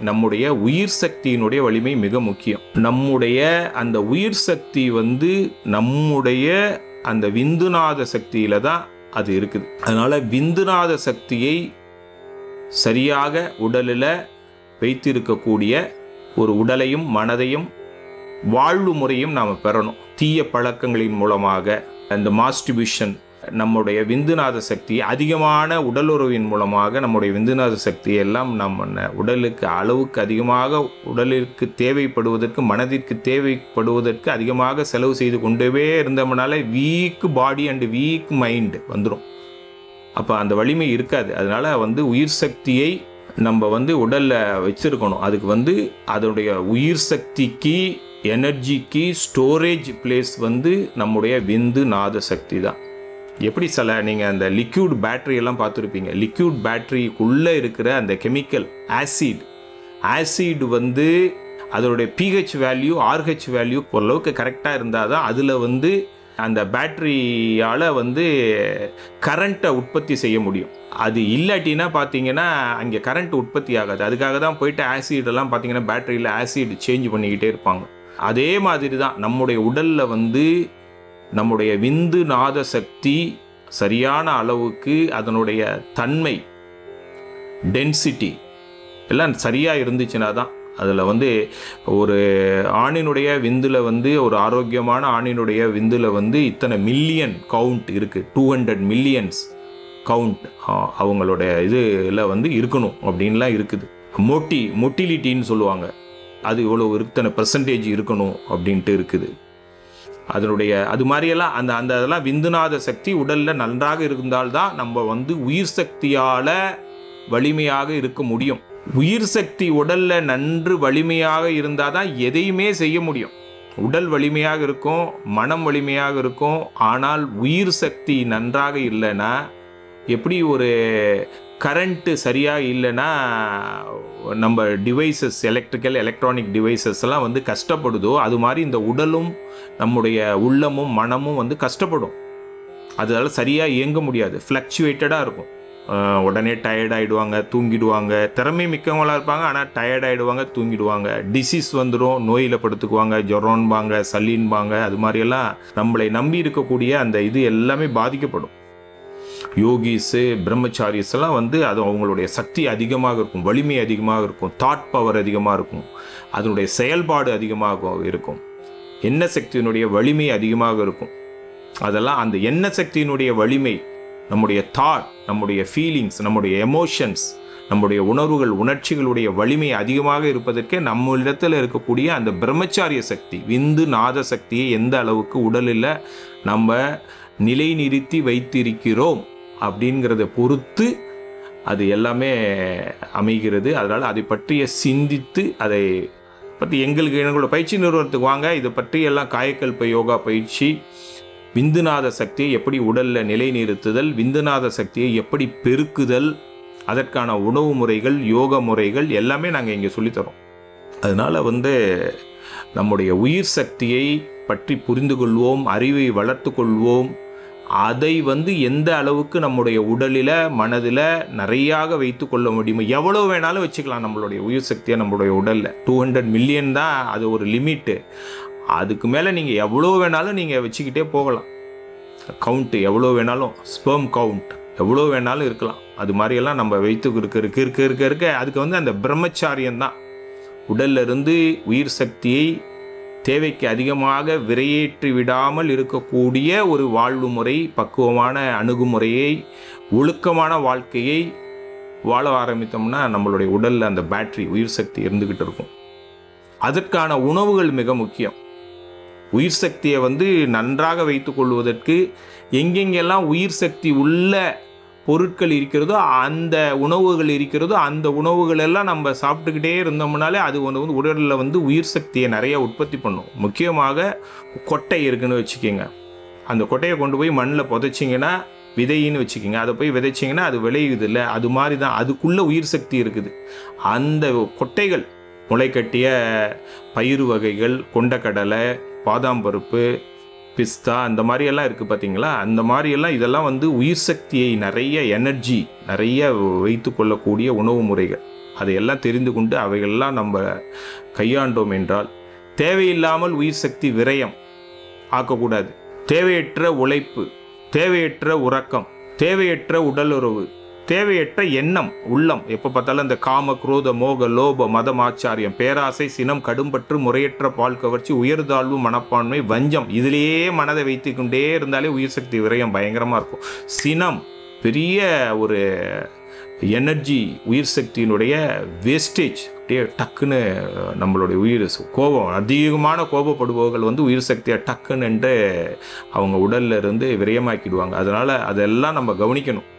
நம்முடைய உயிர் சக்தியினுடைய வலிமை மிக முக்கியம் நம்முடைய அந்த உயிர் சக்தி வந்து நம்முடைய அந்த விந்துநாத சக்தியில தான் அது இருக்குது அதனால விந்துநாத சக்தியை சரியாக உடலில் வைத்திருக்கக்கூடிய ஒரு உடலையும் மனதையும் வாழ்வு முறையும் நாம் பெறணும் தீய பழக்கங்களின் மூலமாக அந்த மாஸ்டிபியூஷன் நம்முடைய விந்துநாத சக்தி அதிகமான உடலுறவின் மூலமாக நம்முடைய விந்துநாத சக்தியை எல்லாம் நம்ம உடலுக்கு அளவுக்கு அதிகமாக உடலிற்கு தேவைப்படுவதற்கு மனதிற்கு தேவைப்படுவதற்கு அதிகமாக செலவு செய்து கொண்டே இருந்தோம்னால weak body and weak mind வந்துடும் அப்போ அந்த வலிமை இருக்காது அதனால வந்து உயிர் சக்தியை நம்ம வந்து உடலில் வச்சிருக்கணும் அதுக்கு வந்து அதனுடைய உயிர் சக்திக்கு எனர்ஜிக்கு ஸ்டோரேஜ் பிளேஸ் வந்து நம்முடைய விந்து நாத சக்தி தான் எப்படி சில நீங்கள் அந்த லிக்யூட் பேட்டரி எல்லாம் பார்த்துருப்பீங்க லிக்யூட் பேட்டரிக்குள்ளே இருக்கிற அந்த கெமிக்கல் ஆசிட் ஆசிட் வந்து அதனுடைய பிஹெச் வேல்யூ ஆர்ஹெச் வேல்யூ ஓரளவுக்கு கரெக்டாக இருந்தால் தான் அதில் வந்து அந்த பேட்டரியால் வந்து கரண்ட்டை உற்பத்தி செய்ய முடியும் அது இல்லாட்டினா பார்த்தீங்கன்னா அங்கே கரண்ட் உற்பத்தி ஆகாது அதுக்காக தான் போயிட்டு ஆசிடெல்லாம் பார்த்தீங்கன்னா பேட்டரியில் ஆசிட் சேஞ்ச் பண்ணிக்கிட்டே இருப்பாங்க அதே மாதிரி தான் நம்முடைய உடலில் வந்து நம்முடைய விந்து நாத சக்தி சரியான அளவுக்கு அதனுடைய தன்மை டென்சிட்டி எல்லாம் சரியாக இருந்துச்சுன்னா தான் அதில் வந்து ஒரு ஆணினுடைய விந்தில் வந்து ஒரு ஆரோக்கியமான ஆணினுடைய விந்தில் வந்து இத்தனை மில்லியன் கவுண்ட் இருக்குது டூ ஹண்ட்ரட் மில்லியன்ஸ் கவுண்ட் அவங்களுடைய இதில் வந்து இருக்கணும் அப்படின்லாம் இருக்குது மொட்டி மொட்டிலிட்டின்னு சொல்லுவாங்க அது இவ்வளோ இத்தனை பர்சன்டேஜ் இருக்கணும் அப்படின்ட்டு இருக்குது அதனுடைய அது மாதிரியெல்லாம் அந்த அந்த இதெல்லாம் விந்துநாத சக்தி உடலில் நன்றாக இருந்தால்தான் நம்ம வந்து உயிர் சக்தியால் வலிமையாக இருக்க முடியும் உயிர் சக்தி உடல்ல நன்று வலிமையாக இருந்தால் தான் எதையுமே செய்ய முடியும் உடல் வலிமையாக இருக்கும் மனம் வலிமையாக இருக்கும் ஆனால் உயிர் சக்தி நன்றாக இல்லைன்னா எப்படி ஒரு கரண்ட்டு சரியாக இல்லைன்னா நம்ம டிவைசஸ் எலக்ட்ரிக்கல் எலக்ட்ரானிக் டிவைசஸ் எல்லாம் வந்து கஷ்டப்படுதோ அது மாதிரி இந்த உடலும் நம்முடைய உள்ளமும் மனமும் வந்து கஷ்டப்படும் அதனால சரியாக இயங்க முடியாது ஃப்ளக்சுவேட்டடாக இருக்கும் அஹ் உடனே டயர்ட் ஆகிடுவாங்க தூங்கிடுவாங்க திறமை மிக்கவங்களாக இருப்பாங்க ஆனால் டயர்ட் ஆகிடுவாங்க தூங்கிடுவாங்க டிசீஸ் வந்துடும் நோயில் படுத்துக்குவாங்க ஜொரம்பாங்க சளின்பாங்க அது மாதிரியெல்லாம் நம்மளை நம்பி இருக்கக்கூடிய அந்த இது எல்லாமே பாதிக்கப்படும் யோகிஸு பிரம்மச்சாரிஸ் எல்லாம் வந்து அது அவங்களுடைய சக்தி அதிகமாக இருக்கும் வலிமை அதிகமாக இருக்கும் தாட் பவர் அதிகமாக இருக்கும் அதனுடைய செயல்பாடு அதிகமாக இருக்கும் எண்ண சக்தியினுடைய வலிமை அதிகமாக இருக்கும் அதெல்லாம் அந்த எண்ண சக்தியினுடைய வலிமை நம்முடைய தாட் நம்முடைய ஃபீலிங்ஸ் நம்முடைய எமோஷன்ஸ் நம்முடைய உணர்வுகள் உணர்ச்சிகளுடைய வலிமை அதிகமாக இருப்பதற்கு நம்மளிடத்தில் இருக்கக்கூடிய அந்த பிரம்மச்சாரிய சக்தி விந்து நாத சக்தியை எந்த அளவுக்கு உடலில் நம்ம நிலைநிறுத்தி வைத்திருக்கிறோம் அப்படிங்கிறத பொறுத்து அது எல்லாமே அமைகிறது அதனால் அதை பற்றிய சிந்தித்து அதை பற்றி எங்களுக்கு எங்களோட பயிற்சி நிறுவனத்துக்கு வாங்க இதை பற்றி எல்லாம் காயக்கல்ப யோகா பயிற்சி விந்துநாத சக்தியை எப்படி உடலில் நிலைநிறுத்துதல் விந்துநாத சக்தியை எப்படி பெருக்குதல் அதற்கான உணவு முறைகள் யோக முறைகள் எல்லாமே நாங்கள் இங்கே சொல்லித்தரோம் அதனால் வந்து நம்முடைய உயிர் சக்தியை பற்றி புரிந்து கொள்வோம் அறிவை வளர்த்து கொள்வோம் அதை வந்து எந்த அளவுக்கு நம்முடைய உடலில் மனதில் நிறையாக வைத்து கொள்ள முடியுமோ எவ்வளோ வேணாலும் வச்சுக்கலாம் நம்மளுடைய உயிர் சக்தியை நம்மளுடைய உடலில் டூ ஹண்ட்ரட் மில்லியன் தான் அது ஒரு லிமிட்டு அதுக்கு மேலே நீங்கள் எவ்வளோ வேணாலும் நீங்கள் வச்சுக்கிட்டே போகலாம் கவுண்ட்டு எவ்வளோ வேணாலும் ஸ்பெர்ம் கவுண்ட் எவ்வளோ வேணாலும் இருக்கலாம் அது மாதிரியெல்லாம் நம்ம வைத்து இருக்க இருக்க இருக்க இருக்க இருக்க அதுக்கு வந்து அந்த பிரம்மச்சாரியம் தான் உடல்ல இருந்து உயிர் சக்தியை தேவைக்கு அதிகமாக விரையேற்றி விடாமல் இருக்கக்கூடிய ஒரு வாழ்வு முறை பக்குவமான அணுகுமுறையை ஒழுக்கமான வாழ்க்கையை வாழ ஆரம்பித்தோம்னா நம்மளுடைய உடலில் அந்த பேட்டரி உயிர் சக்தி இருந்துக்கிட்டு இருக்கும் அதற்கான உணவுகள் மிக முக்கியம் உயிர் சக்தியை வந்து நன்றாக வைத்துக் கொள்வதற்கு எங்கெங்கெல்லாம் உயிர் சக்தி உள்ள பொருட்கள் இருக்கிறதோ அந்த உணவுகள் இருக்கிறதோ அந்த உணவுகள் எல்லாம் நம்ம சாப்பிட்டுக்கிட்டே இருந்தோம்னாலே அது வந்து வந்து உடலில் வந்து உயிர் சக்தியை நிறைய உற்பத்தி பண்ணும் முக்கியமாக கொட்டை இருக்குன்னு வச்சுக்கோங்க அந்த கொட்டையை கொண்டு போய் மண்ணில் புதைச்சிங்கன்னா விதைன்னு வச்சுக்கோங்க அதை போய் விதைச்சிங்கன்னா அது விளையுது இல்லை அது மாதிரி தான் அதுக்குள்ளே உயிர் சக்தி இருக்குது அந்த கொட்டைகள் முளைக்கட்டிய பயிறு வகைகள் கொண்டக்கடலை பாதாம் பருப்பு பிஸ்தா அந்த மாதிரி எல்லாம் இருக்குது பார்த்தீங்களா அந்த மாதிரி எல்லாம் இதெல்லாம் வந்து உயிர் சக்தியை நிறைய எனர்ஜி நிறைய வைத்து கொள்ளக்கூடிய உணவு முறைகள் அதையெல்லாம் தெரிந்து கொண்டு அவைகளெல்லாம் நம்ம கையாண்டோம் என்றால் தேவையில்லாமல் உயிர் சக்தி விரயம் ஆக்கக்கூடாது தேவையற்ற உழைப்பு தேவையற்ற உறக்கம் தேவையற்ற உடலுறவு தேவையற்ற எண்ணம் உள்ளம் எப்போ பார்த்தாலும் இந்த காம குரோத மோக லோப மதம் ஆச்சாரியம் பேராசை சினம் கடும்பற்று முறையற்ற பால் கவர்ச்சி உயர்தாழ்வு மனப்பான்மை வஞ்சம் இதிலேயே மனதை வைத்துக்கொண்டே இருந்தாலே உயிர் சக்தி விரயம் பயங்கரமாக இருக்கும் சினம் பெரிய ஒரு எனர்ஜி உயிர் சக்தியினுடைய வேஸ்டேஜ் அப்படியே டக்குன்னு நம்மளுடைய உயிர் சு- கோபம் அதிகமான கோபப்படுபவர்கள் வந்து உயிர் சக்தியை டக்குன்னு அவங்க உடல்ல இருந்து விரயமாக்கிடுவாங்க அதனால் அதெல்லாம் நம்ம கவனிக்கணும்